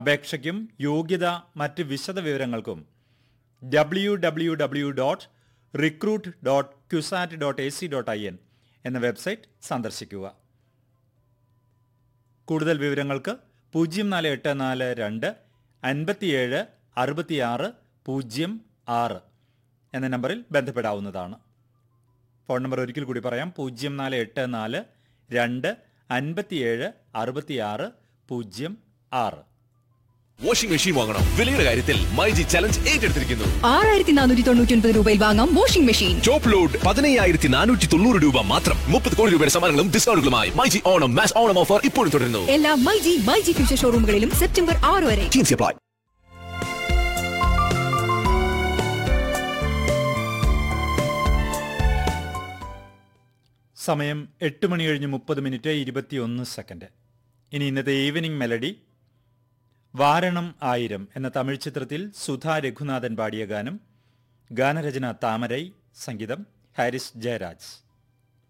അപേക്ഷയ്ക്കും യോഗ്യത മറ്റ് വിശദ വിവരങ്ങൾക്കും W W W dot recruit dot Cusat dot A C dot I N എന്ന വെബ്സൈറ്റ് സന്ദർശിക്കുക കൂടുതൽ വിവരങ്ങൾക്ക് പൂജ്യം നാല് എട്ട് നാല് രണ്ട് അൻപത്തിയേഴ് അറുപത്തിയാറ് പൂജ്യം ആറ് എന്ന നമ്പറിൽ ബന്ധപ്പെടാവുന്നതാണ് ഫോൺ നമ്പർ ഒരിക്കൽ കൂടി പറയാം പൂജ്യം നാല് എട്ട് നാല് രണ്ട് അൻപത്തിയേഴ് അറുപത്തിയാറ് പൂജ്യം ആറ് വാഷിംഗ് മെഷീൻ വാങ്ങണം വിലയുടെ കാര്യത്തിൽ മൈജി ചലഞ്ച് ഏറ്റെടുത്തിരിക്കുന്നു ആറായിരത്തി നാനൂറ്റി തൊണ്ണൂറ്റി ഒൻപത് രൂപയിൽ വാങ്ങാം വാഷിംഗ് മെഷീൻ ടോപ്പ് ലോഡ് പതിനയ്യായിരത്തി നാനൂറ്റി തൊണ്ണൂറ് രൂപ മാത്രം മുപ്പത് കോടി രൂപയുടെ സമ്മാനങ്ങളും ഡിസ്കൗണ്ടുകളുമായി മൈജി ഓണം മാസ് ഓണം ഓഫർ ഇപ്പോഴും തുടരുന്നു എല്ലാ മൈജി മൈജി ഫ്യൂച്ചർ ഷോറൂമുകളിലും സെപ്റ്റംബർ ആറ് വരെ Teams apply. സമയം എട്ട് മണി കഴിഞ്ഞ് മുപ്പത് മിനിറ്റ് ഇരുപത്തിയൊന്ന് സെക്കൻഡ് ഇനി ഇന്നത്തെ ഈവനിംഗ് മെലഡി വാരണം ആയിരം എന്ന തമിഴ് ചിത്രത്തിൽ സുധാ രഘുനാഥൻ പാടിയ ഗാനം ഗാനരചന താമരൈ സംഗീതം ഹാരിസ് ജയരാജ്